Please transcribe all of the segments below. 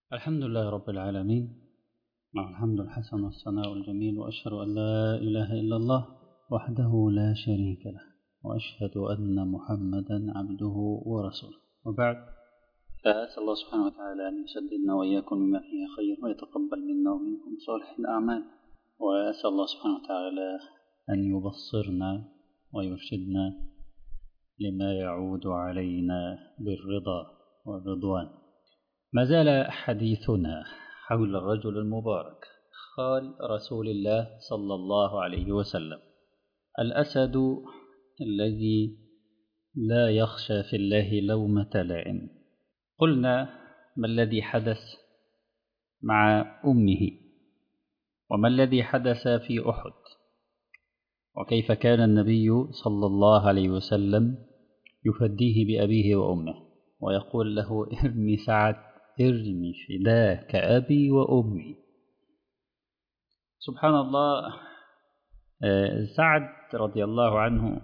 الحمد لله رب العالمين مع الحمد الحسن والثناء الجميل وأشهد أن لا إله إلا الله وحده لا شريك له وأشهد أن محمدا عبده ورسوله وبعد فأسأل الله سبحانه وتعالى أن يسددنا وإياكم بما فيه خير ويتقبل منا ومنكم صالح الأعمال وأسأل الله سبحانه وتعالى أن يبصرنا ويرشدنا لما يعود علينا بالرضا والرضوان ما زال حديثنا حول الرجل المبارك خال رسول الله صلى الله عليه وسلم الأسد الذي لا يخشى في الله لومة لائم قلنا ما الذي حدث مع أمه وما الذي حدث في أحد وكيف كان النبي صلى الله عليه وسلم يفديه بأبيه وأمه ويقول له ارمي سعد ارمي فداك أبي وأمي سبحان الله سعد رضي الله عنه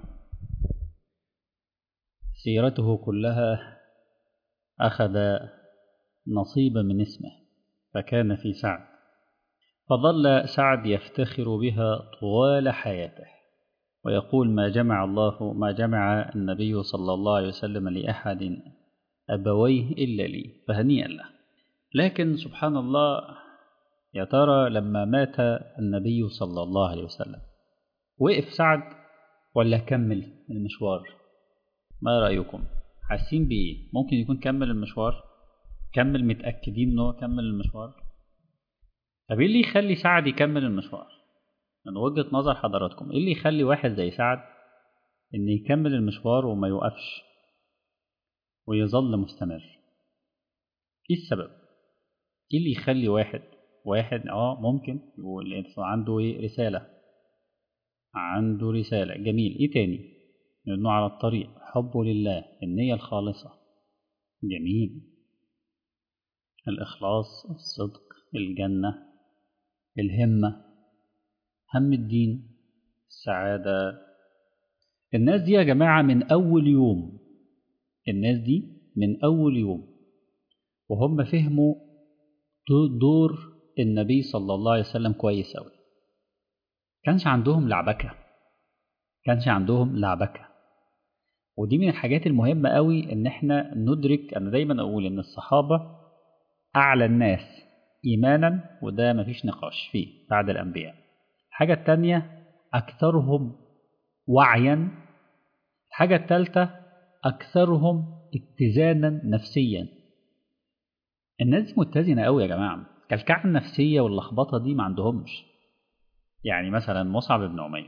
سيرته كلها أخذ نصيبا من اسمه فكان في سعد فظل سعد يفتخر بها طوال حياته ويقول ما جمع الله ما جمع النبي صلى الله عليه وسلم لأحد أبويه إلا لي فهنيئا له لكن سبحان الله يا ترى لما مات النبي صلى الله عليه وسلم وقف سعد ولا كمل المشوار ما رأيكم حاسين بإيه ممكن يكون كمل المشوار كمل متأكدين إن هو كمل المشوار طب إيه اللي يخلي سعد يكمل المشوار من وجهة نظر حضراتكم إيه اللي يخلي واحد زي سعد إن يكمل المشوار وما يوقفش ويظل مستمر ايه السبب ايه اللي يخلي واحد واحد اه ممكن يقول عنده ايه رسالة عنده رسالة جميل ايه تاني لانه على الطريق حبه لله النية الخالصة جميل الإخلاص الصدق الجنة الهمة هم الدين السعادة الناس دي يا جماعة من أول يوم الناس دي من أول يوم وهم فهموا دور النبي صلى الله عليه وسلم كويس أوي كانش عندهم لعبكة كانش عندهم لعبكة ودي من الحاجات المهمة أوي إن إحنا ندرك أنا دايما أقول إن الصحابة أعلى الناس إيمانا وده مفيش نقاش فيه بعد الأنبياء الحاجة التانية أكثرهم وعيا الحاجة التالتة أكثرهم اتزانا نفسيا الناس دي متزنة قوي يا جماعة الكلكعة النفسية واللخبطة دي ما عندهمش يعني مثلا مصعب بن عمير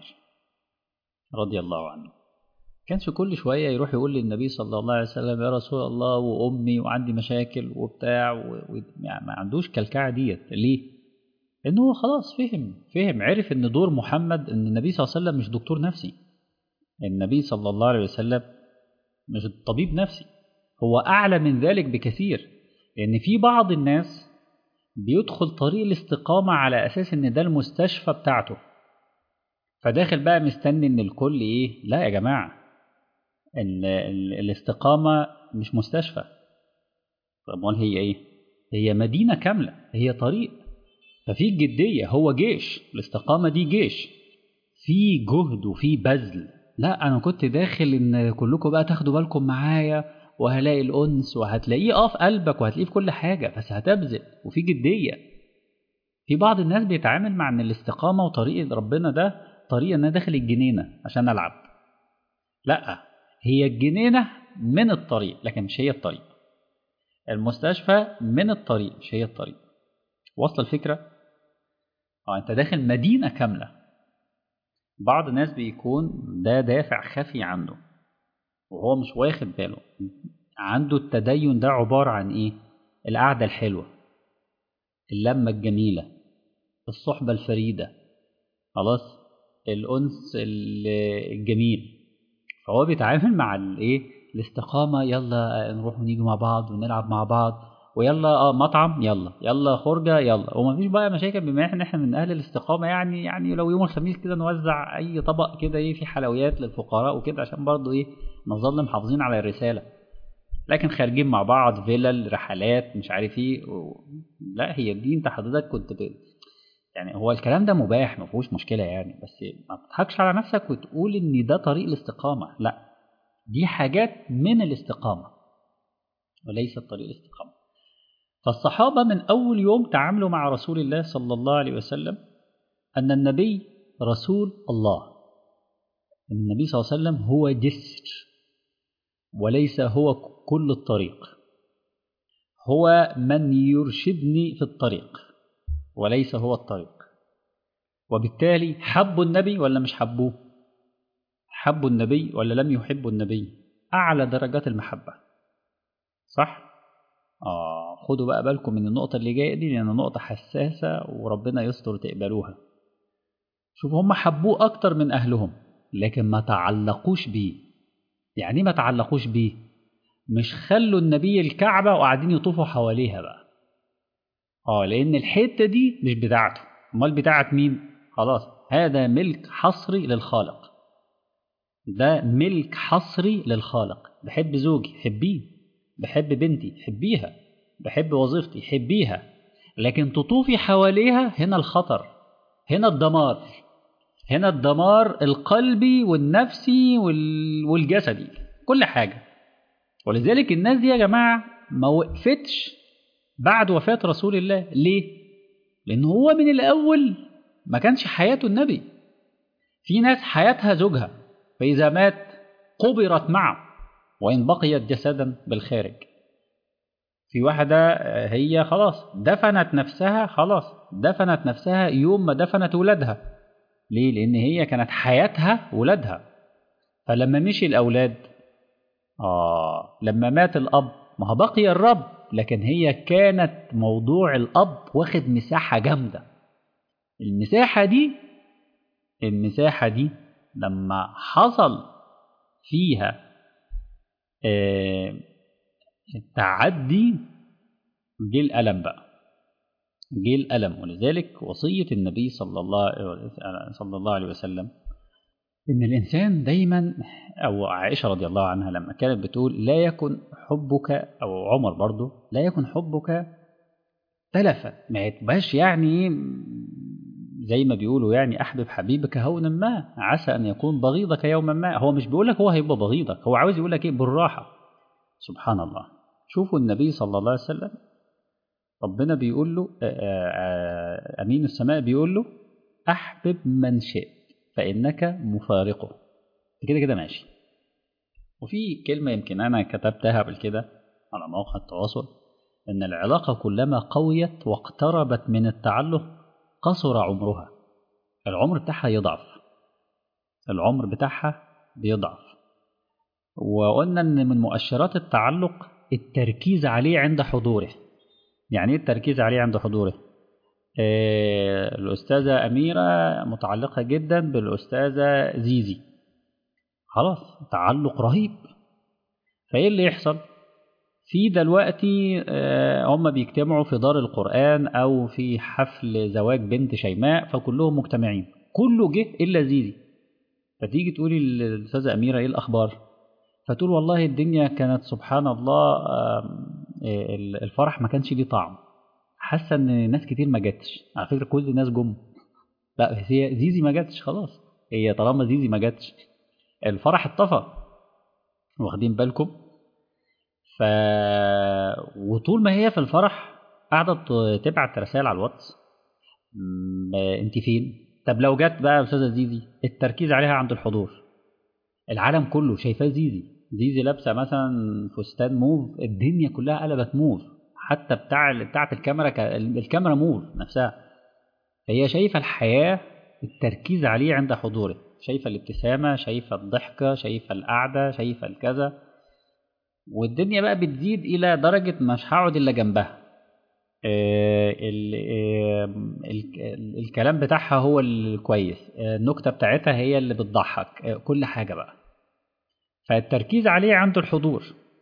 رضي الله عنه كانش كل شوية يروح يقول للنبي صلى الله عليه وسلم يا رسول الله وأمي وعندي مشاكل وبتاع و... و... يعني ما عندوش كلكعة ديت ليه؟ لأنه هو خلاص فهم فهم عرف إن دور محمد إن النبي صلى الله عليه وسلم مش دكتور نفسي النبي صلى الله عليه وسلم مش طبيب نفسي هو أعلى من ذلك بكثير لأن في بعض الناس بيدخل طريق الاستقامة على أساس إن ده المستشفى بتاعته فداخل بقى مستني إن الكل إيه لا يا جماعة ال ال الاستقامة مش مستشفى طب أمال هي إيه هي مدينة كاملة هي طريق ففي جدية هو جيش الاستقامة دي جيش في جهد وفي بذل لا انا كنت داخل ان كلكم بقى تاخدوا بالكم معايا وهلاقي الانس وهتلاقيه اه في قلبك وهتلاقيه في كل حاجه بس هتبذل وفي جديه في بعض الناس بيتعامل مع ان الاستقامه وطريق ربنا ده طريق ان انا داخل الجنينه عشان العب لا هي الجنينه من الطريق لكن مش هي الطريق المستشفى من الطريق مش هي الطريق واصله الفكره اه انت داخل مدينه كامله بعض الناس بيكون ده دافع خفي عنده وهو مش واخد باله عنده التدين ده عبارة عن ايه القعدة الحلوة اللمة الجميلة الصحبة الفريدة خلاص الأنس الجميل فهو بيتعامل مع الايه الاستقامة يلا نروح ونيجي مع بعض ونلعب مع بعض ويلا اه مطعم يلا يلا خرجه يلا ومفيش بقى مشاكل بما ان احنا من اهل الاستقامه يعني يعني لو يوم الخميس كده نوزع اي طبق كده ايه في حلويات للفقراء وكده عشان برضه ايه نظل محافظين على الرساله لكن خارجين مع بعض فيلل رحلات مش عارف ايه و... لا هي دي انت حضرتك كنت ب... يعني هو الكلام ده مباح ما فيهوش مشكله يعني بس ما تضحكش على نفسك وتقول ان ده طريق الاستقامه لا دي حاجات من الاستقامه وليست طريق الاستقامه فالصحابه من اول يوم تعاملوا مع رسول الله صلى الله عليه وسلم ان النبي رسول الله النبي صلى الله عليه وسلم هو جسر وليس هو كل الطريق هو من يرشدني في الطريق وليس هو الطريق وبالتالي حبوا النبي ولا مش حبوه حبوا النبي ولا لم يحبوا النبي أعلى درجات المحبة صح؟ آه خدوا بقى بالكم من النقطة اللي جاية دي لأن نقطة حساسة وربنا يستر تقبلوها شوفوا هم حبوه أكتر من أهلهم لكن ما تعلقوش بيه يعني ما تعلقوش بيه مش خلوا النبي الكعبة وقاعدين يطوفوا حواليها بقى اه لان الحته دي مش بتاعته امال بتاعت مين خلاص هذا ملك حصري للخالق ده ملك حصري للخالق بحب زوجي حبيه بحب بنتي حبيها بحب وظيفتي حبيها لكن تطوفي حواليها هنا الخطر هنا الدمار هنا الدمار القلبي والنفسي والجسدي كل حاجة ولذلك الناس دي يا جماعة ما وقفتش بعد وفاة رسول الله ليه؟ لأن هو من الأول ما كانش حياته النبي في ناس حياتها زوجها فإذا مات قبرت معه وإن بقيت جسدا بالخارج في واحدة هي خلاص دفنت نفسها خلاص دفنت نفسها يوم ما دفنت ولادها ليه؟ لأن هي كانت حياتها ولادها فلما مشي الأولاد آه لما مات الأب ما بقي الرب لكن هي كانت موضوع الأب واخد مساحة جامدة المساحة دي المساحة دي لما حصل فيها آه التعدي جه الألم بقى جه الألم ولذلك وصية النبي صلى الله صلى الله عليه وسلم إن الإنسان دايما أو عائشة رضي الله عنها لما كانت بتقول لا يكن حبك أو عمر برضو لا يكن حبك تلفا ما يتبقاش يعني زي ما بيقولوا يعني أحبب حبيبك هونا ما عسى أن يكون بغيضك يوما ما هو مش بيقول لك هو هيبقى بغيضك هو عاوز يقول لك إيه بالراحة سبحان الله شوفوا النبي صلى الله عليه وسلم ربنا بيقول له أمين السماء بيقول له أحبب من شئت فإنك مفارقه كده كده ماشي وفي كلمة يمكن أنا كتبتها قبل كده على مواقع التواصل إن العلاقة كلما قويت واقتربت من التعلق قصر عمرها العمر بتاعها يضعف العمر بتاعها بيضعف وقلنا إن من مؤشرات التعلق التركيز عليه عند حضوره يعني ايه التركيز عليه عند حضوره آه الأستاذة أميرة متعلقة جدا بالأستاذة زيزي خلاص تعلق رهيب فإيه اللي يحصل في دلوقتي آه هم بيجتمعوا في دار القرآن أو في حفل زواج بنت شيماء فكلهم مجتمعين كله جه إلا زيزي فتيجي تقولي للأستاذة أميرة إيه الأخبار فتقول والله الدنيا كانت سبحان الله آه الفرح ما كانش ليه طعم حاسه ان ناس كتير ما جاتش على فكره كل الناس جم لا هي زيزي ما جاتش خلاص هي طالما زيزي ما جاتش الفرح اتطفى واخدين بالكم ف وطول ما هي في الفرح قاعده تبعت رسائل على الواتس انت فين طب لو جت بقى استاذه زيزي التركيز عليها عند الحضور العالم كله شايفاه زيزي زيزي لابسه مثلا فستان موف الدنيا كلها قلبت موف حتى بتاع بتاعه الكاميرا الكاميرا موف نفسها هي شايفه الحياه التركيز عليه عند حضوره شايفه الابتسامه شايفه الضحكه شايفه القعده شايفه الكذا والدنيا بقى بتزيد الى درجه مش هقعد الا جنبها ال ال الكلام بتاعها هو الكويس النكته بتاعتها هي اللي بتضحك كل حاجه بقى فالتركيز عليه عند الحضور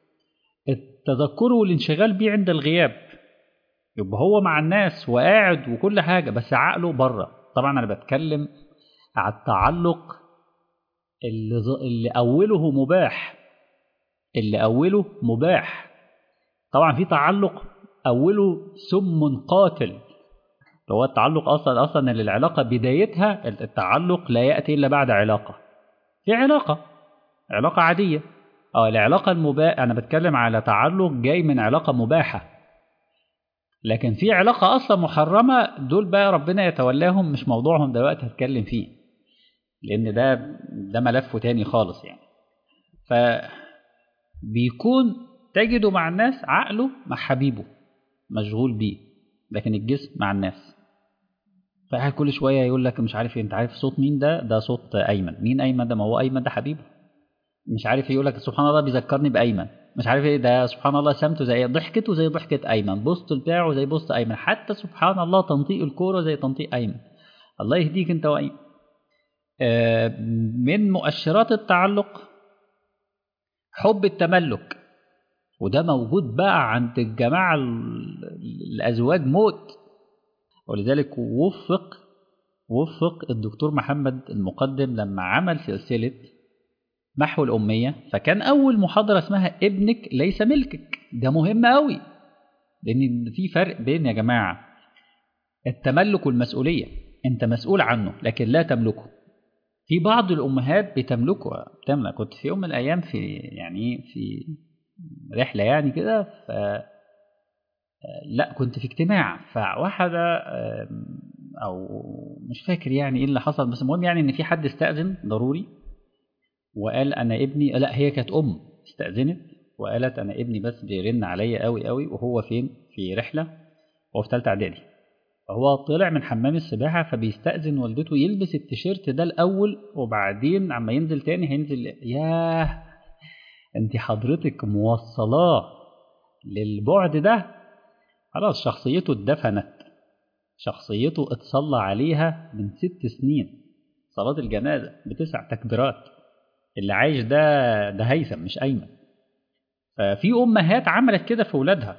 التذكر والانشغال بيه عند الغياب يبقى هو مع الناس وقاعد وكل حاجه بس عقله بره طبعا انا بتكلم على التعلق اللي, اللي اوله مباح اللي أوله مباح طبعا في تعلق أوله سم قاتل هو التعلق أصلا أصلا اللي العلاقة بدايتها التعلق لا يأتي إلا بعد علاقة في علاقة علاقة عادية اه العلاقة المباح أنا بتكلم على تعلق جاي من علاقة مباحة لكن في علاقة أصلا محرمة دول بقى ربنا يتولاهم مش موضوعهم دلوقتي هتكلم فيه لأن ده ده ملف تاني خالص يعني ف بيكون تجده مع الناس عقله مع حبيبه مشغول بيه لكن الجسم مع الناس فقاعد كل شويه يقول لك مش عارف إيه، انت عارف صوت مين ده ده صوت ايمن مين ايمن ده ما هو ايمن ده حبيبه مش عارف يقول لك سبحان الله بيذكرني بايمن مش عارف ايه ده سبحان الله سمته زي ضحكته زي ضحكه ايمن بوست بتاعه زي بوست ايمن حتى سبحان الله تنطيق الكوره زي تنطيق ايمن الله يهديك انت وايمن آه، من مؤشرات التعلق حب التملك وده موجود بقى عند الجماعة ال- الأزواج موت ولذلك وفق وفق الدكتور محمد المقدم لما عمل سلسلة محو الأمية فكان أول محاضرة اسمها ابنك ليس ملكك ده مهم أوي لأن في فرق بين يا جماعة التملك والمسؤولية أنت مسؤول عنه لكن لا تملكه في بعض الأمهات بتملكه بتملك كنت في يوم من الأيام في يعني في رحلة يعني كده ف لا كنت في اجتماع فواحدة آم، أو مش فاكر يعني إيه اللي حصل بس المهم يعني إن في حد استأذن ضروري وقال أنا ابني لا هي كانت أم استأذنت وقالت أنا ابني بس بيرن عليا قوي قوي وهو فين في رحلة وهو في تالتة إعدادي فهو طلع من حمام السباحة فبيستأذن والدته يلبس التيشيرت ده الأول وبعدين عما ينزل تاني هينزل ياه انت حضرتك موصلاه للبعد ده خلاص شخصيته اتدفنت شخصيته اتصلى عليها من ست سنين صلاة الجنازة بتسع تكبيرات اللي عايش ده ده هيثم مش أيمن ففي أمهات عملت كده في ولادها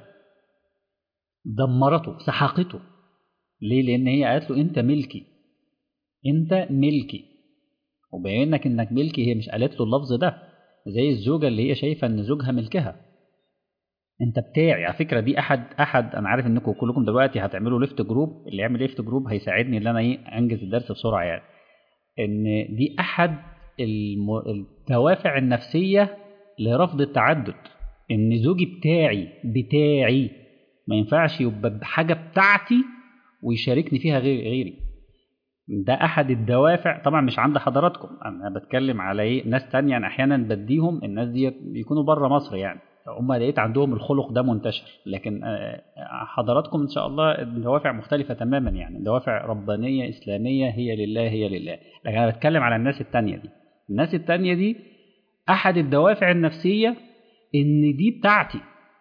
دمرته سحقته ليه؟ لأن هي قالت له أنت ملكي أنت ملكي وبينك إنك ملكي هي مش قالت له اللفظ ده زي الزوجة اللي هي شايفة إن زوجها ملكها انت بتاعي على فكره دي احد احد انا عارف انكم كلكم دلوقتي هتعملوا ليفت جروب اللي يعمل ليفت جروب هيساعدني ان انا ايه انجز الدرس بسرعه يعني ان دي احد الم... الدوافع النفسيه لرفض التعدد ان زوجي بتاعي بتاعي ما ينفعش يبقى بحاجه بتاعتي ويشاركني فيها غير غيري ده احد الدوافع طبعا مش عند حضراتكم انا بتكلم على ايه ناس تانية انا احيانا بديهم الناس دي بيكونوا بره مصر يعني هم لقيت عندهم الخلق ده منتشر لكن حضراتكم ان شاء الله الدوافع مختلفه تماما يعني دوافع ربانيه اسلاميه هي لله هي لله لكن انا بتكلم على الناس التانية دي الناس التانية دي احد الدوافع النفسيه ان دي بتاعتي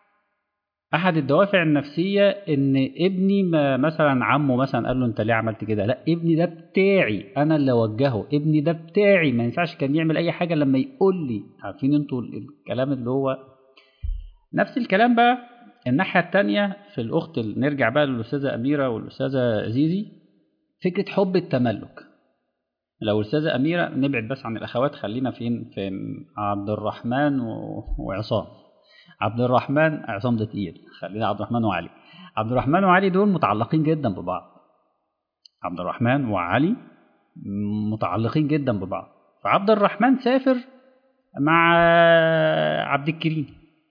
احد الدوافع النفسيه ان ابني ما مثلا عمه مثلا قال له انت ليه عملت كده لا ابني ده بتاعي انا اللي اوجهه ابني ده بتاعي ما ينفعش كان يعمل اي حاجه لما يقول لي عارفين انتوا الكلام اللي هو نفس الكلام بقى الناحيه الثانيه في الاخت نرجع بقى للاستاذه اميره والاستاذه زيزي فكره حب التملك لو الاستاذه اميره نبعد بس عن الاخوات خلينا فين في عبد الرحمن وعصام عبد الرحمن عصام ده تقيل خلينا عبد الرحمن وعلي عبد الرحمن وعلي دول متعلقين جدا ببعض عبد الرحمن وعلي متعلقين جدا ببعض فعبد الرحمن سافر مع عبد الكريم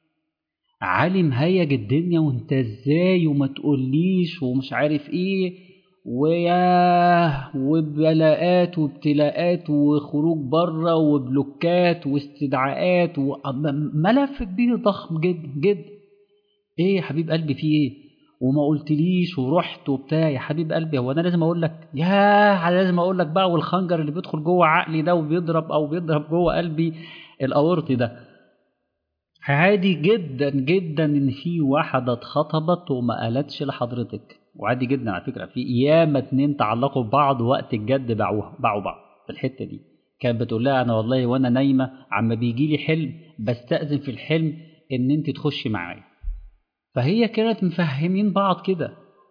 علي مهيج الدنيا وانت ازاي وما تقوليش ومش عارف ايه وياه وبلاءات وابتلاءات وخروج بره وبلوكات واستدعاءات وملف كبير ضخم جدا جدا ايه يا حبيب قلبي في ايه وما قلتليش ورحت وبتاع يا حبيب قلبي هو انا لازم اقول لك ياه لازم اقول لك بقى والخنجر اللي بيدخل جوه عقلي ده وبيضرب او بيضرب جوه قلبي الاورطي ده عادي جدا جدا ان في واحده اتخطبت وما قالتش لحضرتك وعادي جدا على فكره في ياما اتنين تعلقوا ببعض وقت الجد باعوها باعوا بعض في الحته دي كانت بتقول لها انا والله وانا نايمه عما بيجي لي حلم بستاذن في الحلم ان انت تخشي معايا فهي كانت مفهمين بعض كده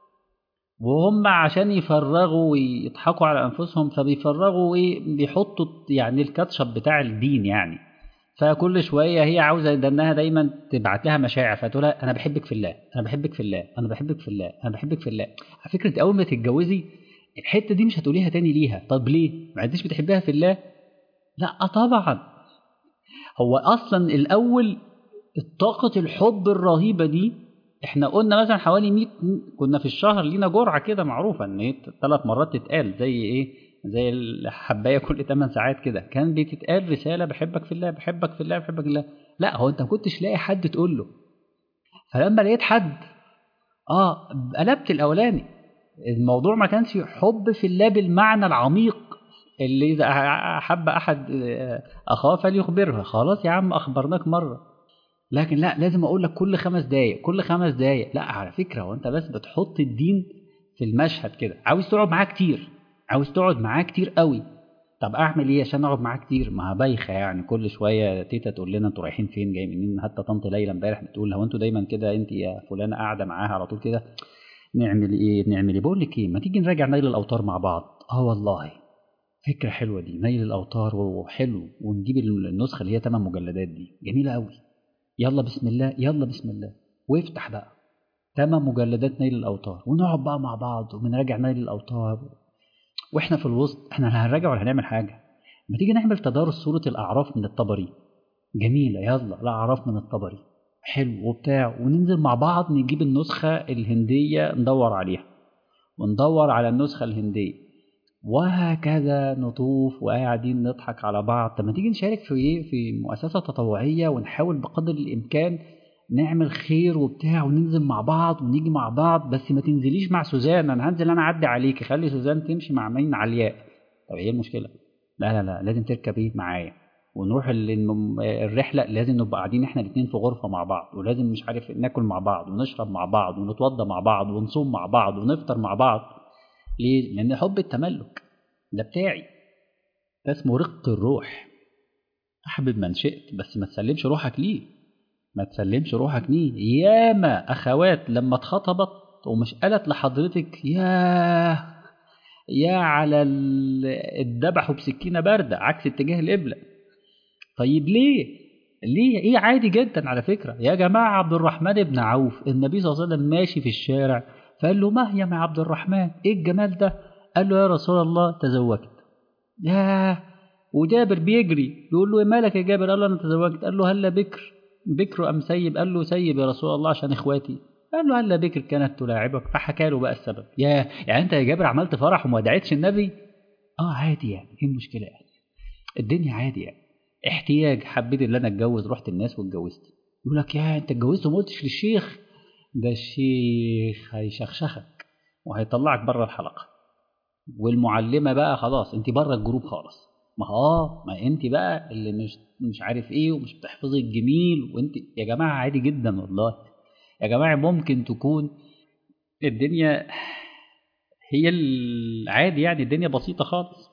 وهم عشان يفرغوا ويضحكوا على انفسهم فبيفرغوا ايه بيحطوا يعني الكاتشب بتاع الدين يعني فكل شويه هي عاوزه ده انها دايما تبعت لها مشاعر فتقول لها انا بحبك في الله انا بحبك في الله انا بحبك في الله انا بحبك في الله على فكره انت اول ما تتجوزي الحته دي مش هتقوليها تاني ليها طب ليه ما عدتش بتحبها في الله لا طبعا هو اصلا الاول طاقه الحب الرهيبه دي احنا قلنا مثلا حوالي 100 كنا في الشهر لينا جرعه كده معروفه ان هي ثلاث مرات تتقال زي ايه زي الحبايه كل 8 ساعات كده كان بتتقال رساله بحبك في الله بحبك في الله بحبك في الله لا هو انت ما كنتش لاقي حد تقول له فلما لقيت حد اه قلبت الاولاني الموضوع ما كانش حب في الله بالمعنى العميق اللي اذا احب احد اخاه فليخبرها خلاص يا عم اخبرناك مره لكن لا لازم اقول لك كل خمس دقايق كل خمس دقايق لا على فكره وانت بس بتحط الدين في المشهد كده عاوز تقعد معاه كتير عاوز تقعد معاه كتير قوي طب اعمل ايه عشان اقعد معاه كتير ما بايخه يعني كل شويه تيتا تقول لنا انتوا رايحين فين جاي منين حتى طنط ليلى امبارح بتقول هو انتوا دايما كده انت يا فلانه قاعده معاها على طول كده نعمل ايه نعمل ايه بقول لك ايه ما تيجي نراجع نيل الاوتار مع بعض اه والله فكره حلوه دي نيل الاوتار وحلو ونجيب النسخه اللي هي 8 مجلدات دي جميله قوي يلا بسم الله يلا بسم الله وافتح بقى 8 مجلدات نيل الاوتار ونقعد بقى مع بعض ونراجع نيل الاوتار واحنا في الوسط احنا لا هنراجع ولا هنعمل حاجه ما تيجي نعمل تدارس سوره الاعراف من الطبري جميله يلا الاعراف من الطبري حلو وبتاع وننزل مع بعض نجيب النسخه الهنديه ندور عليها وندور على النسخه الهنديه وهكذا نطوف وقاعدين نضحك على بعض طب ما تيجي نشارك في ايه في مؤسسه تطوعيه ونحاول بقدر الامكان نعمل خير وبتاع وننزل مع بعض ونيجي مع بعض بس ما تنزليش مع سوزان انا هنزل انا اعدي عليك خلي سوزان تمشي مع مين علياء طب ايه المشكله لا لا لا لازم تركبي معايا ونروح الرحله لازم نبقى قاعدين احنا الاثنين في غرفه مع بعض ولازم مش عارف ناكل مع بعض ونشرب مع بعض ونتوضى مع بعض ونصوم مع بعض ونفطر مع بعض ليه لان حب التملك ده بتاعي ده اسمه رق الروح احبب من شئت بس ما تسلمش روحك ليه ما تسلمش روحك ليه ياما اخوات لما اتخطبت ومش قالت لحضرتك يا يا على الذبح بسكينه بارده عكس اتجاه القبله طيب ليه ليه ايه عادي جدا على فكره يا جماعه عبد الرحمن بن عوف النبي صلى الله عليه وسلم ماشي في الشارع فقال له ما هي يا عبد الرحمن ايه الجمال ده قال له يا رسول الله تزوجت يا وجابر بيجري بيقول له مالك يا جابر قال له انا تزوجت قال له هلا بكر بكر ام سيب قال له سيب يا رسول الله عشان اخواتي قال له هلا بكر كانت تلاعبك فحكى له بقى السبب يا يعني انت يا جابر عملت فرح وما دعيتش النبي اه عادي يعني ايه المشكله يعني الدنيا عادي يعني احتياج حبيت ان انا اتجوز رحت الناس واتجوزت يقول لك يا انت اتجوزت وما قلتش للشيخ ده الشيخ هيشخشخك وهيطلعك بره الحلقه والمعلمه بقى خلاص انت بره الجروب خالص ما اه ما انت بقى اللي مش مش عارف ايه ومش بتحفظي الجميل وانت يا جماعه عادي جدا والله يا جماعه ممكن تكون الدنيا هي العادي يعني الدنيا بسيطه خالص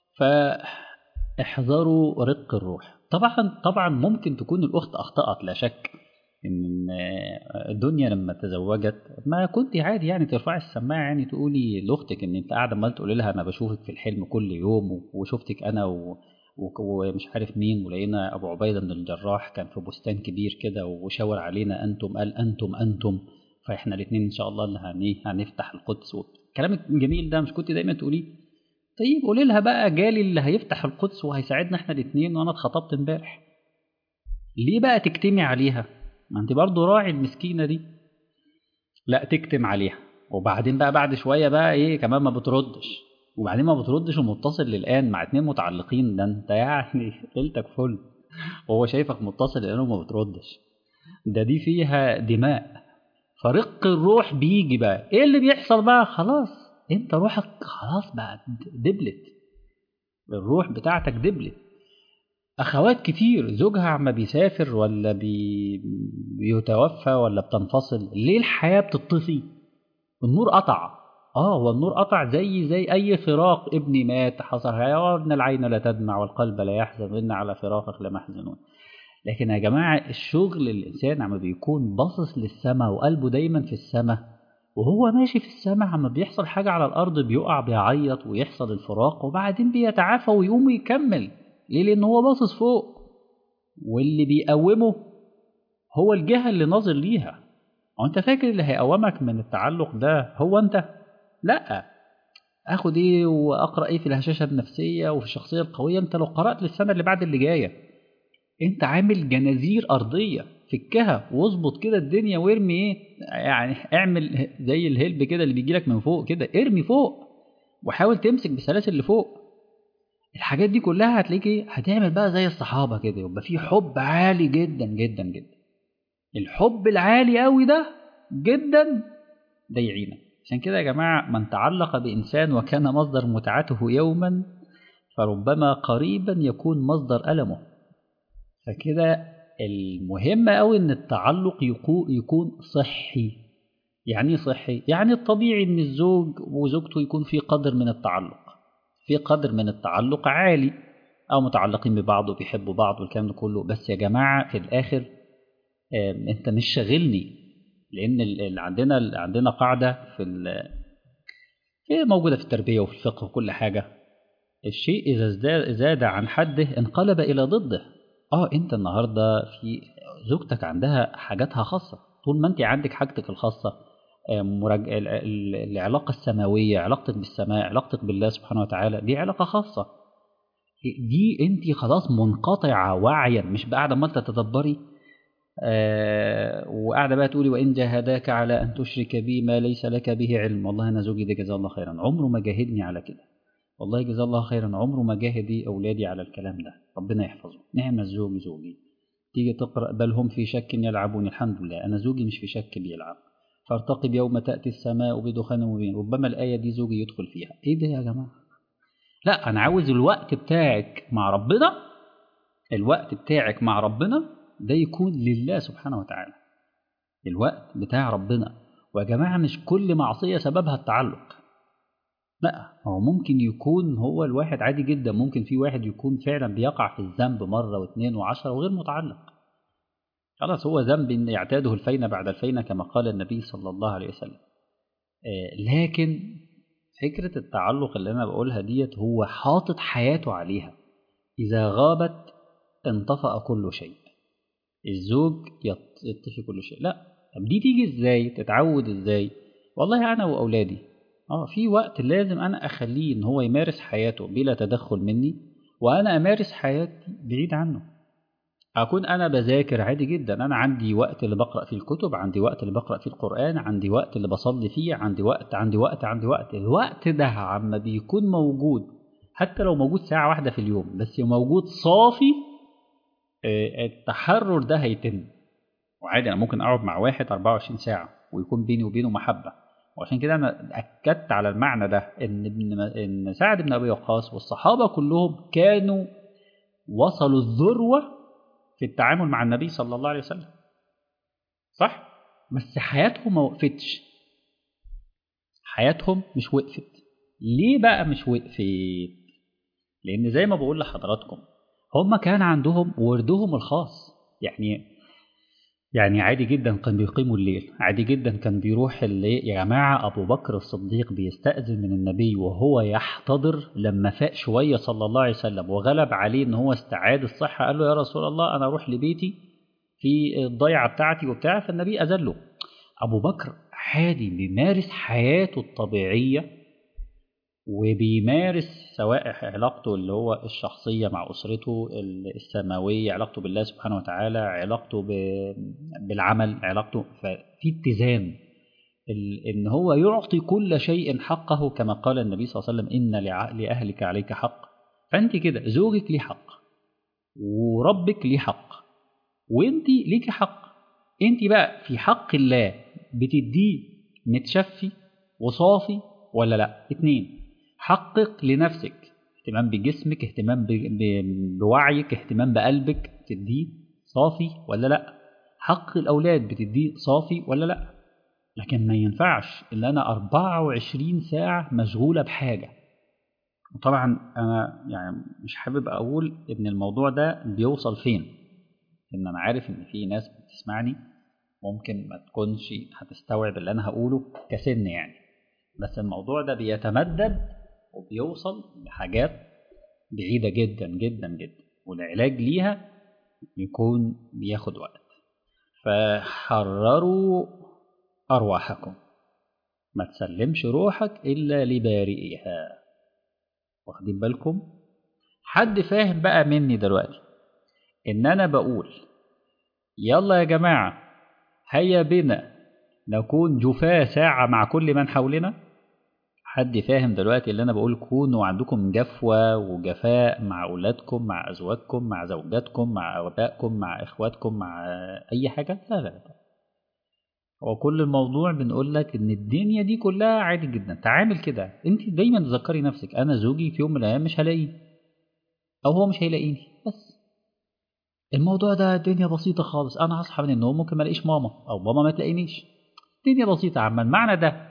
فاحذروا رق الروح طبعا طبعا ممكن تكون الاخت اخطات لا شك ان الدنيا لما تزوجت ما كنت عادي يعني ترفعي السماعه يعني تقولي لاختك ان انت قاعده عمال تقولي لها انا بشوفك في الحلم كل يوم وشفتك انا و... ومش عارف مين ولقينا ابو عبيده بن الجراح كان في بستان كبير كده وشاور علينا انتم قال انتم انتم فاحنا الاثنين ان شاء الله اللي هنفتح القدس الكلام الجميل ده مش كنت دايما تقوليه طيب قولي لها بقى جالي اللي هيفتح القدس وهيساعدنا احنا الاثنين وانا اتخطبت امبارح ليه بقى تكتمي عليها ما انت برضه راعي المسكينه دي لا تكتم عليها وبعدين بقى بعد شويه بقى ايه كمان ما بتردش وبعدين ما بتردش ومتصل للان مع اتنين متعلقين ده انت يعني ليلتك فل وهو شايفك متصل للان وما بتردش ده دي فيها دماء فرق الروح بيجي بقى ايه اللي بيحصل بقى خلاص انت روحك خلاص بقى دبلت الروح بتاعتك دبلت اخوات كتير زوجها عما بيسافر ولا بي... بيتوفى ولا بتنفصل ليه الحياه بتطفي النور قطع اه هو النور قطع زي زي اي فراق ابني مات حصل يا ابن العين لا تدمع والقلب لا يحزن ان على فراقك لمحزنون لكن يا جماعه الشغل الانسان عما بيكون باصص للسماء وقلبه دايما في السماء وهو ماشي في السماء عما بيحصل حاجه على الارض بيقع بيعيط ويحصل الفراق وبعدين بيتعافى ويقوم ويكمل ليه لان هو باصص فوق واللي بيقومه هو الجهة اللي ناظر ليها هو انت فاكر اللي هيقومك من التعلق ده هو انت لا اخد ايه واقرا ايه في الهشاشه النفسيه وفي الشخصيه القويه انت لو قرات للسنه اللي بعد اللي جايه انت عامل جنازير ارضيه فكها واظبط كده الدنيا وارمي ايه يعني اعمل زي الهلب كده اللي بيجي لك من فوق كده ارمي فوق وحاول تمسك بالسلاسل اللي فوق الحاجات دي كلها هتلاقيك ايه هتعمل بقى زي الصحابه كده يبقى في حب عالي جدا جدا جدا الحب العالي قوي ده جدا ده يعينك عشان كده يا جماعه من تعلق بانسان وكان مصدر متعته يوما فربما قريبا يكون مصدر المه فكده المهم قوي ان التعلق يكون صحي يعني صحي يعني الطبيعي ان الزوج وزوجته يكون في قدر من التعلق في قدر من التعلق عالي او متعلقين ببعض وبيحبوا بعض والكلام ده كله بس يا جماعه في الاخر انت مش شاغلني لان اللي عندنا عندنا قاعده في في موجوده في التربيه وفي الفقه وكل حاجه الشيء اذا زاد عن حده انقلب الى ضده اه انت النهارده في زوجتك عندها حاجاتها خاصه طول ما انت عندك حاجتك الخاصه مرج... العلاقه السماويه علاقتك بالسماء علاقتك بالله سبحانه وتعالى دي علاقه خاصه دي انت خلاص منقطعه وعيا مش قاعده ما انت تدبري آه وقاعده بقى تقولي وان جاهداك على ان تشرك بي ما ليس لك به علم والله انا زوجي ده جزاه الله خيرا عمره ما جاهدني على كده والله جزاه الله خيرا عمره ما جاهدي اولادي على الكلام ده ربنا يحفظه نعم الزوج زوجي تيجي تقرا بل هم في شك يلعبون الحمد لله انا زوجي مش في شك بيلعب فارتقب يوم تاتي السماء بدخان مبين ربما الايه دي زوجي يدخل فيها ايه ده يا جماعه لا انا عاوز الوقت بتاعك مع ربنا الوقت بتاعك مع ربنا ده يكون لله سبحانه وتعالى الوقت بتاع ربنا ويا جماعة مش كل معصية سببها التعلق لا هو ممكن يكون هو الواحد عادي جدا ممكن في واحد يكون فعلا بيقع في الذنب مرة واثنين وعشرة وغير متعلق خلاص هو ذنب يعتاده الفينة بعد الفينة كما قال النبي صلى الله عليه وسلم لكن فكرة التعلق اللي أنا بقولها ديت هو حاطط حياته عليها إذا غابت انطفأ كل شيء الزوج يطفي كل شيء لا طب دي تيجي ازاي تتعود ازاي والله انا واولادي اه في وقت لازم انا اخليه ان هو يمارس حياته بلا تدخل مني وانا امارس حياتي بعيد عنه اكون انا بذاكر عادي جدا انا عندي وقت اللي بقرا فيه الكتب عندي وقت اللي بقرا فيه القران عندي وقت اللي بصلي فيه عندي وقت عندي وقت عندي وقت الوقت ده عما بيكون موجود حتى لو موجود ساعه واحده في اليوم بس موجود صافي التحرر ده هيتم وعادي انا ممكن اقعد مع واحد 24 ساعه ويكون بيني وبينه محبه وعشان كده انا اكدت على المعنى ده ان ابن ان سعد بن ابي وقاص والصحابه كلهم كانوا وصلوا الذروه في التعامل مع النبي صلى الله عليه وسلم صح بس حياتهم ما وقفتش حياتهم مش وقفت ليه بقى مش وقفت لان زي ما بقول لحضراتكم هم كان عندهم وردهم الخاص يعني يعني عادي جدا كان بيقيموا الليل عادي جدا كان بيروح الليل يا جماعة أبو بكر الصديق بيستأذن من النبي وهو يحتضر لما فاق شوية صلى الله عليه وسلم وغلب عليه إن هو استعاد الصحة قال له يا رسول الله أنا أروح لبيتي في الضيعة بتاعتي وبتاع فالنبي أذن له أبو بكر عادي بيمارس حياته الطبيعية وبيمارس سواء علاقته اللي هو الشخصية مع أسرته السماوية علاقته بالله سبحانه وتعالى علاقته بالعمل علاقته ففي اتزان إن هو يعطي كل شيء حقه كما قال النبي صلى الله عليه وسلم إن لأهلك عليك حق فأنت كده زوجك ليه حق وربك ليه حق وأنت ليك حق أنت بقى في حق الله بتديه متشفي وصافي ولا لا اتنين حقق لنفسك اهتمام بجسمك اهتمام بوعيك اهتمام بقلبك تديه صافي ولا لا حق الأولاد بتديه صافي ولا لا لكن ما ينفعش إلا أنا 24 ساعة مشغولة بحاجة وطبعا أنا يعني مش حابب أقول إن الموضوع ده بيوصل فين إن أنا عارف إن في ناس بتسمعني ممكن ما تكونش هتستوعب اللي أنا هقوله كسن يعني بس الموضوع ده بيتمدد وبيوصل لحاجات بعيدة جدا جدا جدا والعلاج ليها يكون بياخد وقت فحرروا أرواحكم ما تسلمش روحك إلا لبارئها واخدين بالكم حد فاهم بقى مني دلوقتي إن أنا بقول يلا يا جماعة هيا بنا نكون جفاة ساعة مع كل من حولنا حد فاهم دلوقتي اللي أنا بقول كونوا عندكم جفوة وجفاء مع أولادكم مع أزواجكم مع زوجاتكم مع أبائكم مع إخواتكم مع أي حاجة لا لا لا هو كل الموضوع بنقول لك ان الدنيا دي كلها عادي جدا تعامل كده انت دايما تذكري نفسك انا زوجي في يوم من الايام مش هلاقيه او هو مش هيلاقيني بس الموضوع ده الدنيا بسيطه خالص انا هصحى من النوم ممكن ما الاقيش ماما او ماما ما تلاقينيش الدنيا بسيطه عما المعنى ده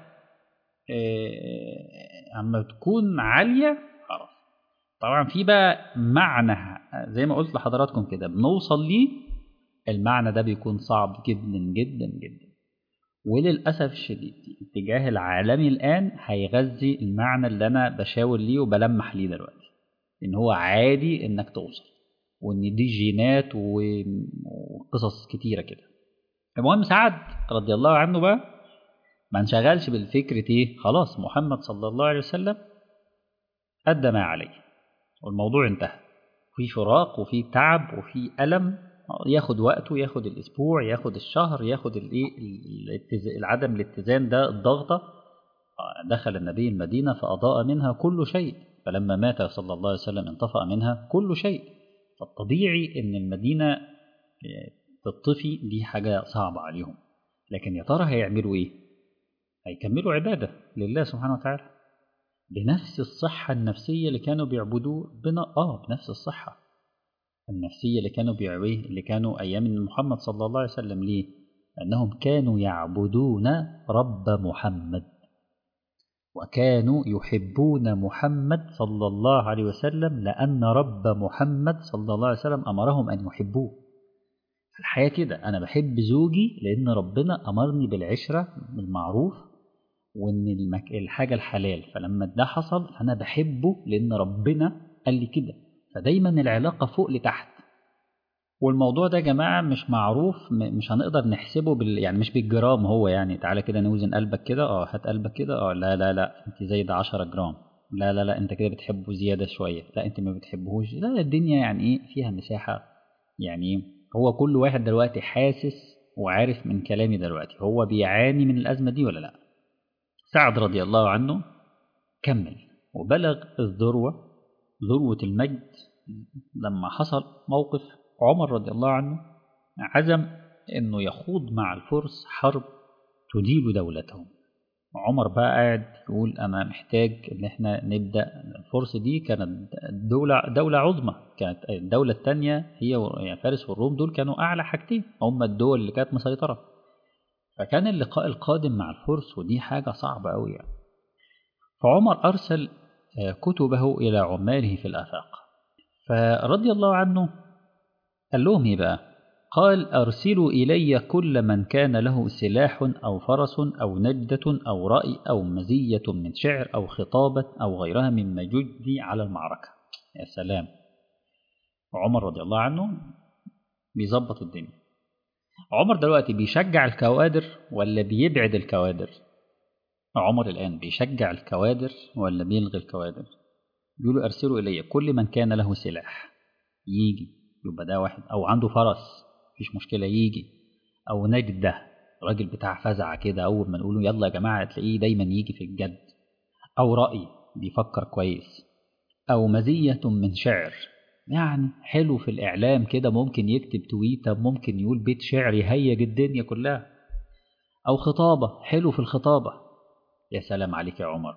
إيه عما تكون عاليه خلاص طبعا في بقى معنى زي ما قلت لحضراتكم كده بنوصل ليه المعنى ده بيكون صعب جدا جدا جدا وللأسف الشديد الاتجاه العالمي الآن هيغذي المعنى اللي أنا بشاور ليه وبلمح ليه دلوقتي إن هو عادي إنك توصل وإن دي جينات وقصص كتيرة كده المهم سعد رضي الله عنه بقى ما انشغلش بالفكرة إيه خلاص محمد صلى الله عليه وسلم أدى ما عليه والموضوع انتهى في فراق وفي تعب وفي ألم ياخد وقته ياخد الاسبوع ياخد الشهر ياخد الايه العدم الاتزان ده الضغطه دخل النبي المدينه فاضاء منها كل شيء فلما مات صلى الله عليه وسلم انطفأ منها كل شيء فالطبيعي ان المدينه تطفي دي حاجه صعبه عليهم لكن يا ترى هيعملوا ايه هيكملوا عباده لله سبحانه وتعالى بنفس الصحه النفسيه اللي كانوا بيعبدوه بنا اه بنفس الصحه النفسية اللي كانوا بيعبيه اللي كانوا أيام محمد صلى الله عليه وسلم ليه؟ أنهم كانوا يعبدون رب محمد وكانوا يحبون محمد صلى الله عليه وسلم لأن رب محمد صلى الله عليه وسلم أمرهم أن يحبوه الحياة كده أنا بحب زوجي لأن ربنا أمرني بالعشرة بالمعروف وإن المك... الحاجة الحلال فلما ده حصل أنا بحبه لأن ربنا قال لي كده فدايما العلاقة فوق لتحت والموضوع ده يا جماعة مش معروف مش هنقدر نحسبه بال يعني مش بالجرام هو يعني تعالى كده نوزن قلبك كده اه هات قلبك كده اه لا لا لا انت زايد 10 جرام لا لا لا انت كده بتحبه زيادة شوية لا انت ما بتحبهوش لا الدنيا يعني ايه فيها مساحة يعني هو كل واحد دلوقتي حاسس وعارف من كلامي دلوقتي هو بيعاني من الأزمة دي ولا لا سعد رضي الله عنه كمل وبلغ الذروة ذروة المجد لما حصل موقف عمر رضي الله عنه عزم انه يخوض مع الفرس حرب تديل دولتهم عمر بقى قاعد يقول انا محتاج ان احنا نبدا الفرس دي كانت دوله دوله عظمى كانت الدوله الثانيه هي يعني فارس والروم دول كانوا اعلى حاجتين هم الدول اللي كانت مسيطره فكان اللقاء القادم مع الفرس ودي حاجه صعبه قوي يعني فعمر ارسل كتبه الى عماله في الافاق فرضي الله عنه قال لهم ايه بقى قال ارسلوا الي كل من كان له سلاح او فرس او نجده او راي او مزيه من شعر او خطابه او غيرها مما يجدي على المعركه يا سلام عمر رضي الله عنه بيظبط الدنيا عمر دلوقتي بيشجع الكوادر ولا بيبعد الكوادر عمر الآن بيشجع الكوادر ولا بيلغي الكوادر بيقولوا أرسلوا إلي كل من كان له سلاح يجي يبقى ده واحد أو عنده فرس مفيش مشكلة يجي أو نجدة راجل بتاع فزع كده أول ما نقوله يلا يا جماعة تلاقيه دايما يجي في الجد أو رأي بيفكر كويس أو مزية من شعر يعني حلو في الإعلام كده ممكن يكتب تويتة ممكن يقول بيت شعر يهيج الدنيا كلها أو خطابة حلو في الخطابة يا سلام عليك يا عمر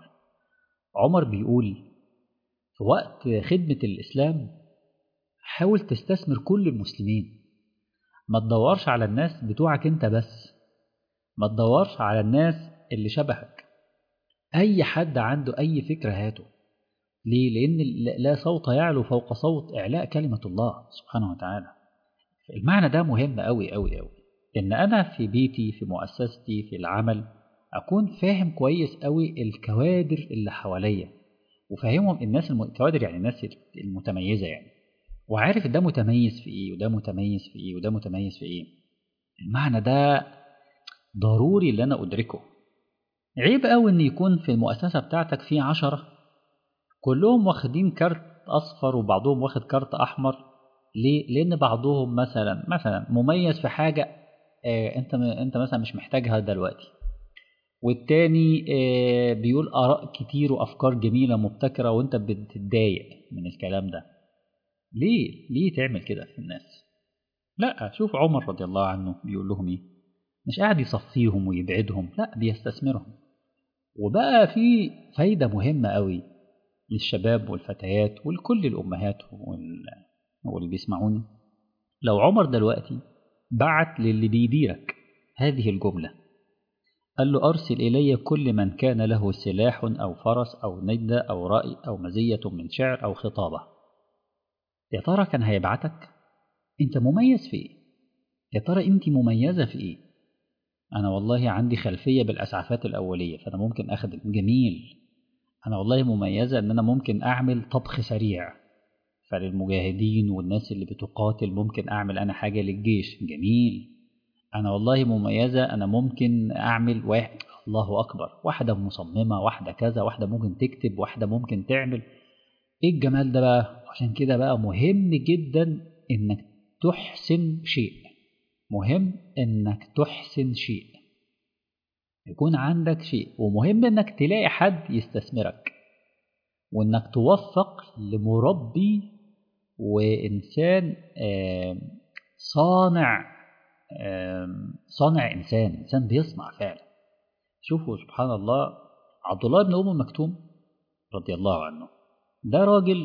عمر بيقول في وقت خدمة الإسلام حاول تستثمر كل المسلمين ما تدورش على الناس بتوعك انت بس ما تدورش على الناس اللي شبهك أي حد عنده أي فكرة هاته ليه؟ لأن لا صوت يعلو فوق صوت إعلاء كلمة الله سبحانه وتعالى المعنى ده مهم أوي أوي أوي إن أنا في بيتي في مؤسستي في العمل أكون فاهم كويس أوي الكوادر اللي حواليا وفاهمهم الناس الكوادر يعني الناس المتميزة يعني وعارف ده متميز في ايه وده متميز في ايه وده متميز في ايه المعنى ده ضروري اللي انا ادركه عيب قوي ان يكون في المؤسسه بتاعتك في عشرة كلهم واخدين كارت اصفر وبعضهم واخد كارت احمر ليه لان بعضهم مثلا مثلا مميز في حاجه آه انت انت مثلا مش محتاجها دلوقتي والتاني آه بيقول اراء كتير وافكار جميله مبتكره وانت بتتضايق من الكلام ده ليه ليه تعمل كده في الناس لا شوف عمر رضي الله عنه بيقول لهم ايه مش قاعد يصفيهم ويبعدهم لا بيستثمرهم وبقى في فايده مهمه قوي للشباب والفتيات ولكل الامهات واللي بيسمعوني لو عمر دلوقتي بعت للي بيديرك هذه الجمله قال له ارسل الي كل من كان له سلاح او فرس او ندى او راي او مزيه من شعر او خطابه يا ترى كان هيبعتك انت مميز في ايه يا ترى انت مميزه في ايه انا والله عندي خلفيه بالاسعافات الاوليه فانا ممكن اخدم جميل انا والله مميزه ان انا ممكن اعمل طبخ سريع فللمجاهدين والناس اللي بتقاتل ممكن اعمل انا حاجه للجيش جميل انا والله مميزه انا ممكن اعمل واحد الله اكبر واحده مصممه واحده كذا واحده ممكن تكتب واحده ممكن تعمل ايه الجمال ده بقى عشان كده بقى مهم جدا انك تحسن شيء مهم انك تحسن شيء يكون عندك شيء ومهم انك تلاقي حد يستثمرك وانك توفق لمربي وانسان صانع صانع انسان انسان بيصنع فعلا شوفوا سبحان الله عبد الله بن ام مكتوم رضي الله عنه ده راجل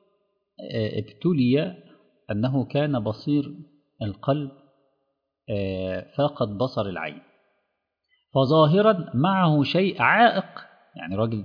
ابتلي انه كان بصير القلب فاقد بصر العين فظاهرا معه شيء عائق يعني راجل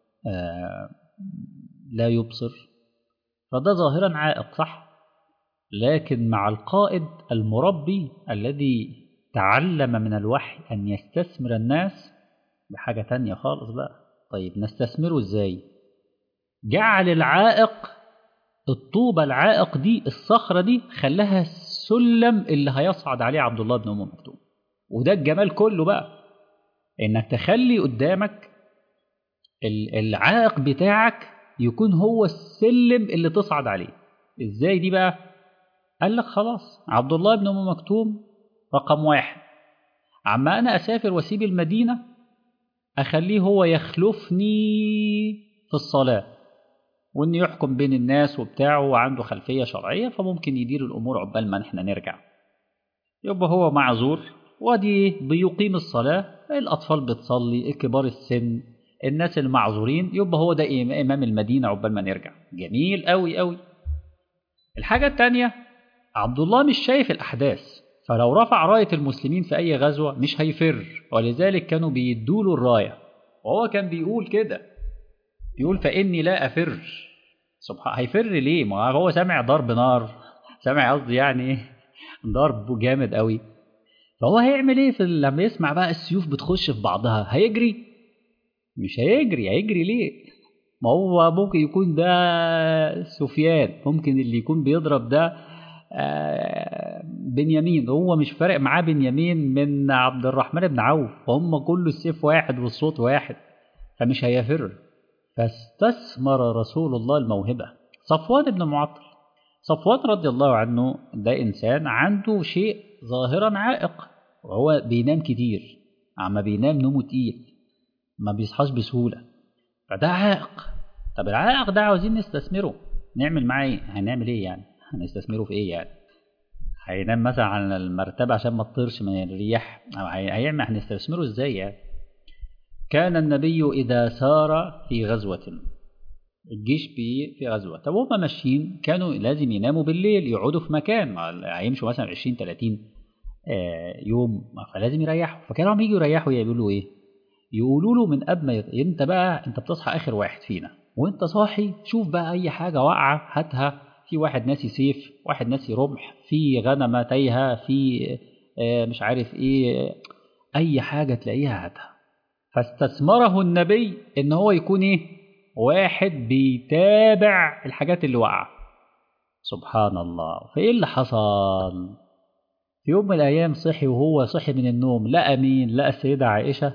لا يبصر فده ظاهرا عائق صح لكن مع القائد المربي الذي تعلم من الوحي أن يستثمر الناس بحاجة تانية خالص بقى طيب نستثمره ازاي جعل العائق الطوبة العائق دي الصخرة دي خلاها السلم اللي هيصعد عليه عبد الله بن أم مكتوم وده الجمال كله بقى انك تخلي قدامك العائق بتاعك يكون هو السلم اللي تصعد عليه ازاي دي بقى قال لك خلاص عبد الله بن ام مكتوم رقم واحد عما انا اسافر واسيب المدينه اخليه هو يخلفني في الصلاه وانه يحكم بين الناس وبتاعه وعنده خلفيه شرعيه فممكن يدير الامور عقبال ما احنا نرجع يبقى هو معذور ودي بيقيم الصلاه الاطفال بتصلي كبار السن الناس المعذورين يبقى هو ده امام المدينه عقبال ما نرجع جميل قوي قوي الحاجه الثانيه عبد الله مش شايف الاحداث فلو رفع رايه المسلمين في اي غزوه مش هيفر ولذلك كانوا بيدوا له الرايه وهو كان بيقول كده بيقول فاني لا افر سبحان هيفر ليه ما هو سامع ضرب نار سامع قصدي يعني ضرب جامد قوي فهو هيعمل ايه في لما يسمع بقى السيوف بتخش في بعضها هيجري مش هيجري هيجري ليه ما هو ممكن يكون ده سفيان ممكن اللي يكون بيضرب ده بنيامين هو مش فارق معاه بنيامين من عبد الرحمن بن عوف هم كله السيف واحد والصوت واحد فمش هيفر فاستثمر رسول الله الموهبة صفوان بن معطل صفوان رضي الله عنه ده إنسان عنده شيء ظاهرا عائق وهو بينام كتير عما بينام نومه تقيل ما بيصحاش بسهولة فده عائق طب العائق ده عاوزين نستثمره نعمل معاه ايه هنعمل ايه يعني هنستثمره في ايه يعني هينام مثلا على المرتبة عشان ما تطيرش من الرياح أو هيعمل هنستثمره ازاي يعني كان النبي إذا سار في غزوة الجيش بي في غزوة طب هم ماشيين كانوا لازم يناموا بالليل يقعدوا في مكان هيمشوا مثلا 20 30 يوم فلازم يريحوا فكانوا عم يجوا يريحوا يقولوا ايه يقولوا له من قبل ما يط... انت بقى انت بتصحى اخر واحد فينا وانت صاحي شوف بقى اي حاجه واقعه هاتها في واحد ناسي سيف واحد ناسي رمح في غنمه تايهه في مش عارف ايه اي حاجه تلاقيها هاتها فاستثمره النبي ان هو يكون ايه واحد بيتابع الحاجات اللي واقعه سبحان الله فإيه اللي حصل في يوم من الأيام صحي وهو صحي من النوم لقى مين لقى السيدة عائشة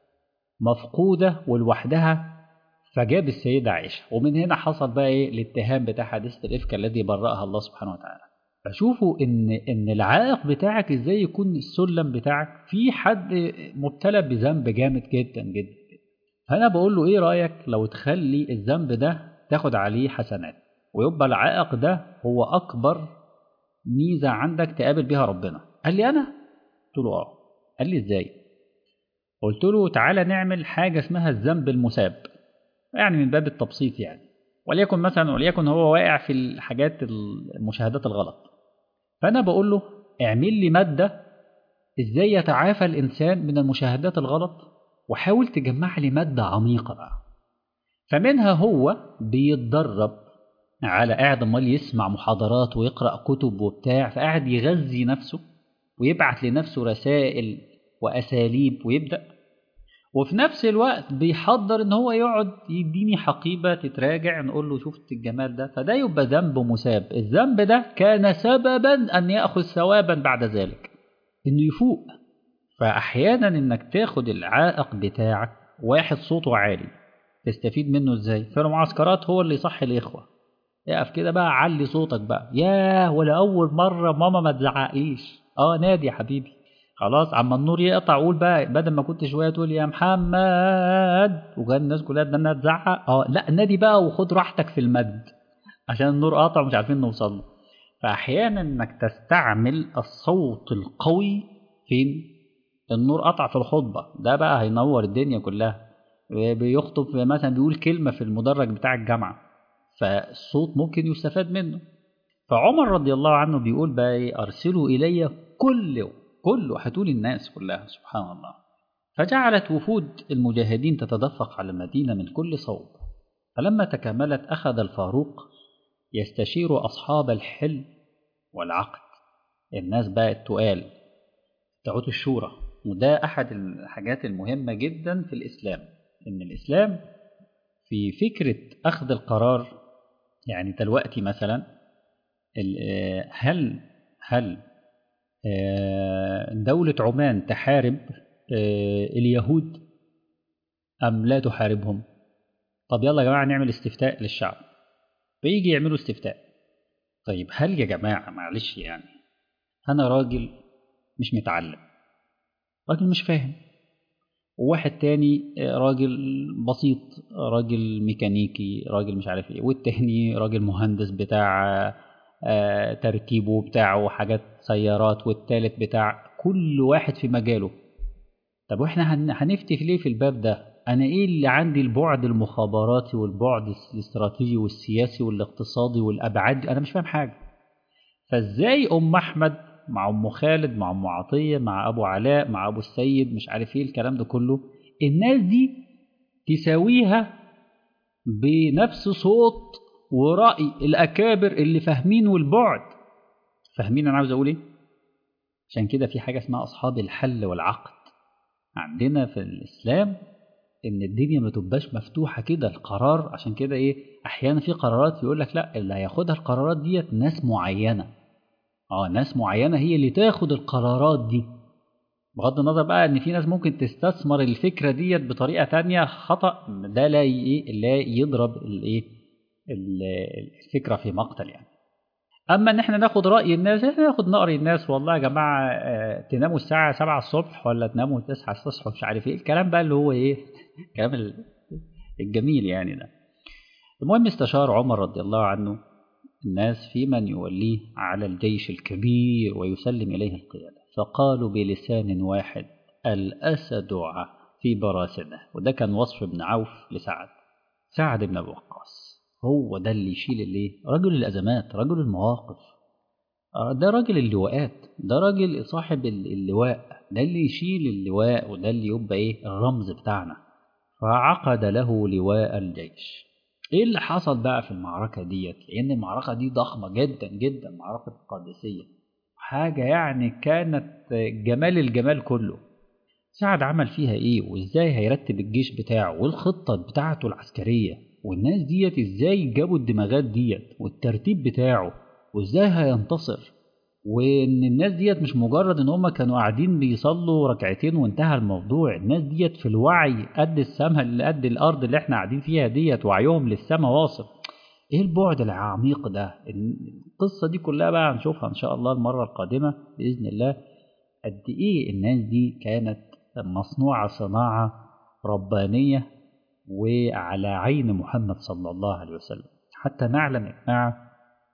مفقودة ولوحدها فجاب السيدة عائشة ومن هنا حصل بقى إيه الاتهام بتاع حديث الإفك الذي برأها الله سبحانه وتعالى فشوفوا إن إن العائق بتاعك إزاي يكون السلم بتاعك في حد مبتلى بذنب جامد جدا جدا فأنا بقول له إيه رأيك لو تخلي الذنب ده تاخد عليه حسنات ويبقى العائق ده هو أكبر ميزة عندك تقابل بيها ربنا قال لي أنا قلت له آه قال لي إزاي قلت له تعالى نعمل حاجة اسمها الذنب المساب يعني من باب التبسيط يعني وليكن مثلا وليكن هو واقع في الحاجات المشاهدات الغلط فأنا بقول له اعمل لي مادة إزاي يتعافى الإنسان من المشاهدات الغلط وحاول تجمع لي مادة عميقة بقى فمنها هو بيتدرب على قاعد امال يسمع محاضرات ويقرا كتب وبتاع فقاعد يغذي نفسه ويبعت لنفسه رسائل واساليب ويبدا وفي نفس الوقت بيحضر ان هو يقعد يديني حقيبه تتراجع نقول له شفت الجمال ده فده يبقى ذنب مساب الذنب ده كان سببا ان ياخذ ثوابا بعد ذلك انه يفوق فاحيانا انك تاخد العائق بتاعك واحد صوته عالي تستفيد منه ازاي في المعسكرات هو اللي يصحي الاخوه اقف كده بقى علي صوتك بقى ياه ولا اول مره ماما ما تزعقليش اه نادي يا حبيبي خلاص عما النور يقطع قول بقى بدل ما كنت شويه تقول يا محمد وكان الناس كلها انها تزعق اه لا نادي بقى وخد راحتك في المد عشان النور قاطع ومش عارفين نوصل له فاحيانا انك تستعمل الصوت القوي فين النور قطع في الخطبه ده بقى هينور الدنيا كلها بيخطب مثلا بيقول كلمه في المدرج بتاع الجامعه فالصوت ممكن يستفاد منه فعمر رضي الله عنه بيقول بقى ايه ارسلوا الي كل كل هتقول الناس كلها سبحان الله فجعلت وفود المجاهدين تتدفق على المدينه من كل صوب فلما تكاملت اخذ الفاروق يستشير اصحاب الحل والعقد الناس بقى التقال تعود الشورى وده احد الحاجات المهمه جدا في الاسلام ان الاسلام في فكره اخذ القرار يعني دلوقتي مثلا هل هل دولة عمان تحارب اليهود أم لا تحاربهم طب يلا يا جماعة نعمل استفتاء للشعب فيجي يعملوا استفتاء طيب هل يا جماعة معلش يعني أنا راجل مش متعلم راجل مش فاهم وواحد تاني راجل بسيط راجل ميكانيكي راجل مش عارف ايه والتاني راجل مهندس بتاع آه تركيبه بتاعه حاجات سيارات والتالت بتاع كل واحد في مجاله طب واحنا هنفتي في ليه في الباب ده انا ايه اللي عندي البعد المخابراتي والبعد الاستراتيجي والسياسي والاقتصادي والابعاد انا مش فاهم حاجه فازاي ام احمد مع ام خالد مع ام عطيه مع ابو علاء مع ابو السيد مش عارف ايه الكلام ده كله الناس دي تساويها بنفس صوت ورأي الأكابر اللي فاهمين والبعد فاهمين أنا عاوز أقول إيه؟ عشان كده في حاجة اسمها أصحاب الحل والعقد عندنا في الإسلام إن الدنيا ما تبقاش مفتوحة كده القرار عشان كده إيه أحيانا في قرارات يقول لك لا اللي هياخدها القرارات ديت ناس معينة اه ناس معينة هي اللي تاخد القرارات دي بغض النظر بقى ان في ناس ممكن تستثمر الفكرة ديت بطريقة تانية خطأ ده لا ايه لا يضرب الايه الفكرة في مقتل يعني اما ان احنا ناخد راي الناس احنا ناخد نقري الناس والله يا جماعه اه تناموا الساعه 7 الصبح ولا تناموا 9 الصبح ومش عارف ايه الكلام بقى اللي هو ايه الكلام الجميل يعني ده المهم استشار عمر رضي الله عنه الناس في من يوليه على الجيش الكبير ويسلم إليه القيادة فقالوا بلسان واحد الأسد في براسنه وده كان وصف ابن عوف لسعد سعد بن أبي وقاص هو ده اللي يشيل الايه رجل الأزمات رجل المواقف ده راجل اللواءات ده راجل صاحب اللواء ده اللي يشيل اللواء وده اللي يبقى ايه الرمز بتاعنا فعقد له لواء الجيش ايه اللي حصل بقى في المعركة ديت لان المعركة دي ضخمة جدا جدا معركة القادسية حاجة يعني كانت جمال الجمال كله سعد عمل فيها ايه وازاي هيرتب الجيش بتاعه والخطة بتاعته العسكرية والناس ديت ازاي جابوا الدماغات ديت والترتيب بتاعه وازاي هينتصر وان الناس ديت مش مجرد ان هم كانوا قاعدين بيصلوا ركعتين وانتهى الموضوع الناس ديت في الوعي قد السماء اللي قد الارض اللي احنا قاعدين فيها ديت وعيهم للسماء واصل ايه البعد العميق ده القصه دي كلها بقى هنشوفها ان شاء الله المره القادمه باذن الله قد ايه الناس دي كانت مصنوعه صناعه ربانيه وعلى عين محمد صلى الله عليه وسلم حتى نعلم يا جماعه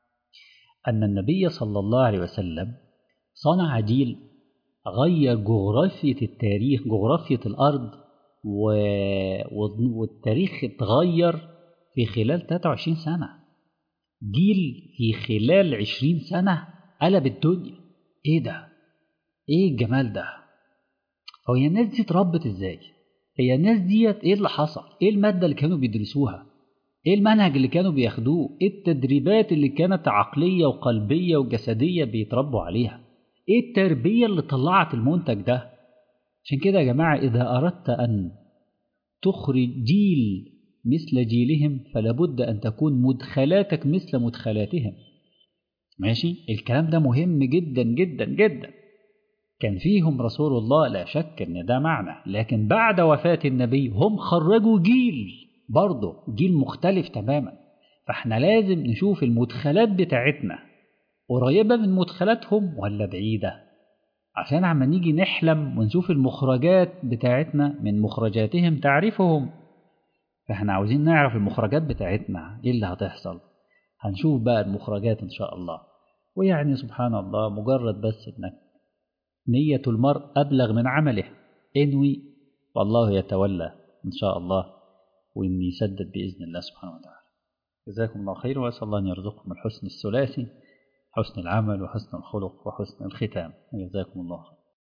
أن النبي صلى الله عليه وسلم صنع جيل غير جغرافية التاريخ جغرافية الأرض و... والتاريخ اتغير في خلال 23 سنة جيل في خلال 20 سنة قلب الدنيا ايه ده ايه الجمال ده هو هي الناس دي اتربت ازاي هي الناس ديت ايه اللي حصل ايه المادة اللي كانوا بيدرسوها ايه المنهج اللي كانوا بياخدوه ايه التدريبات اللي كانت عقلية وقلبية وجسدية بيتربوا عليها ايه التربية اللي طلعت المنتج ده عشان كده يا جماعة إذا أردت أن تخرج جيل مثل جيلهم فلابد أن تكون مدخلاتك مثل مدخلاتهم ماشي الكلام ده مهم جدا جدا جدا كان فيهم رسول الله لا شك ان ده معنى لكن بعد وفاة النبي هم خرجوا جيل برضه جيل مختلف تماما فاحنا لازم نشوف المدخلات بتاعتنا قريبة من مدخلاتهم ولا بعيدة عشان عما نيجي نحلم ونشوف المخرجات بتاعتنا من مخرجاتهم تعرفهم فاحنا عاوزين نعرف المخرجات بتاعتنا ايه اللي هتحصل هنشوف بقى المخرجات ان شاء الله ويعني سبحان الله مجرد بس انك نية المرء أبلغ من عمله انوي والله يتولى إن شاء الله وإن يسدد بإذن الله سبحانه وتعالى جزاكم الله خير وأسأل الله أن يرزقكم الحسن الثلاثي حسن العمل وحسن الخلق وحسن الختام جزاكم الله خير